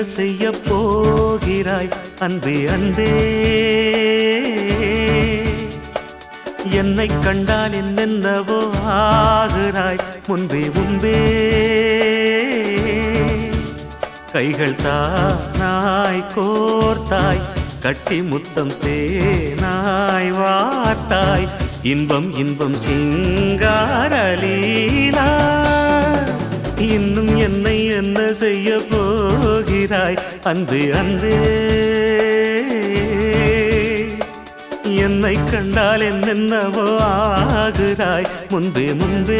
செய்ய போகிறாய் அன்பே அன்பே என்னை கண்டால் என்னென்னவோ ஆகிறாய் முன்பே முன்பே கைகள் தானாய் கோர்த்தாய் கட்டி முத்தம் தேனாய் வார்த்தாய் இன்பம் இன்பம் சிங்காரலீலா இன்னும் என்னை என்ன செய்ய போகிறாய் அன்பு அன்பே என்னை கண்டால் என்னென்னவோ ஆகிறாய் முன்பே முன்பே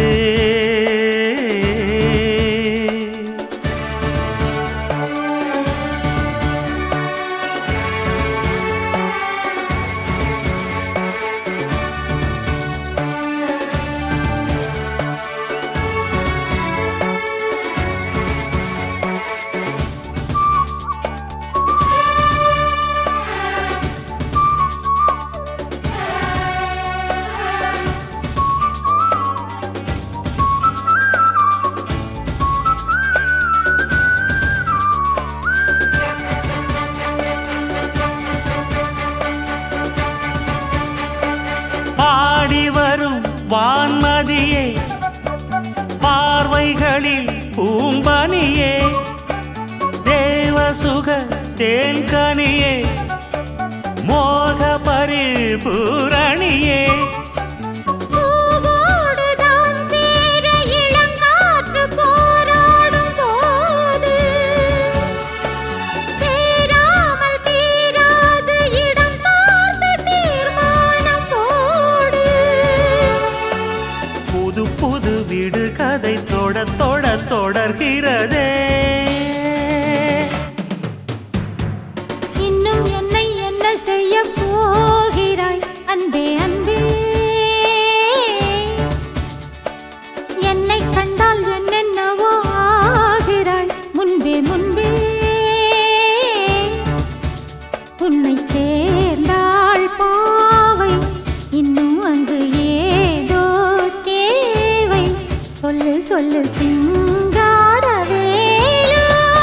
பாடி வரும் வான்மதியே பார்வைகளில் பூம்பனியே தேவசுக தேன்கனியே மோக பரிபூரணியே பூவோடுதான் சேர இளங்காற்று போராடும் போது சேராமல் தீராது இடம் பார்த்து தீர்மானம் போடு புது புது வீடு கதை தொட தொட தொடர்கிறதே இன்னும் என்னை என்ன செய்ய போகிறாய் அன்பே அன்பே என்னை கண்டால் என்னென்னவோ ஆகிறாய் முன்பே முன்பே உன்னை சேர்ந்தாள் பாவை இன்னும் அங்கு ஏதோ தேவை சொல்லு சொல்லு சிங்காரவேலா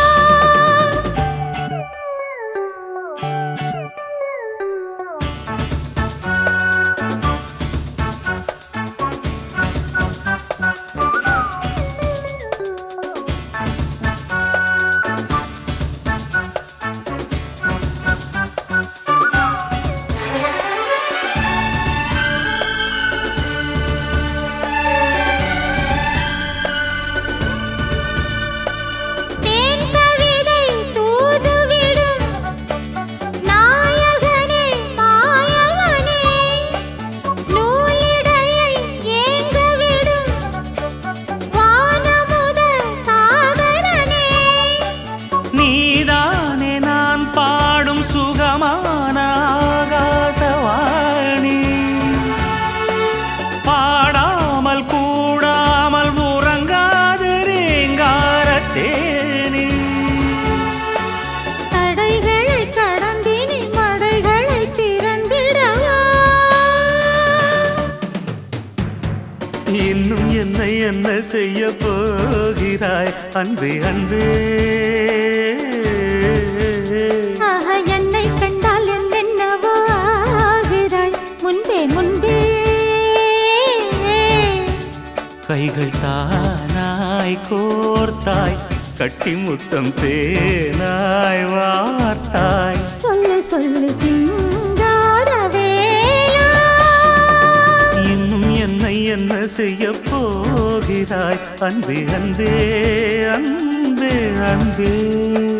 தேன் கவிதை தூதுவிடும் நாயகனே மாயவனே நூலிடையை ஏங்கவிடும் வானமுத சாகரனே நீதானே நான் பாடும் சுகமான ஆகாசவாணி பாடாமல் கூடாமல் உறங்காது ரீங்கார தேனி தடைகளை கடந்தினி மடைகளை திறந்திடவா இன்னும் என்னை என்ன செய்ய போகிறாய் அன்பே அன்பே ஆஹ என்னை கண்டால் என்னென்னவோ ஆகிறாய் முன்பே முன்பே கைகள் தானாய் கோர்த்தாய் கட்டி முத்தம் தேனாய் வார்த்தாய் சொல்லு சொல்லு சிங்காரவேலா இன்னும் என்னை என்ன செய்ய போகிறாய் அன்பே அன்பே அன்பே அன்பே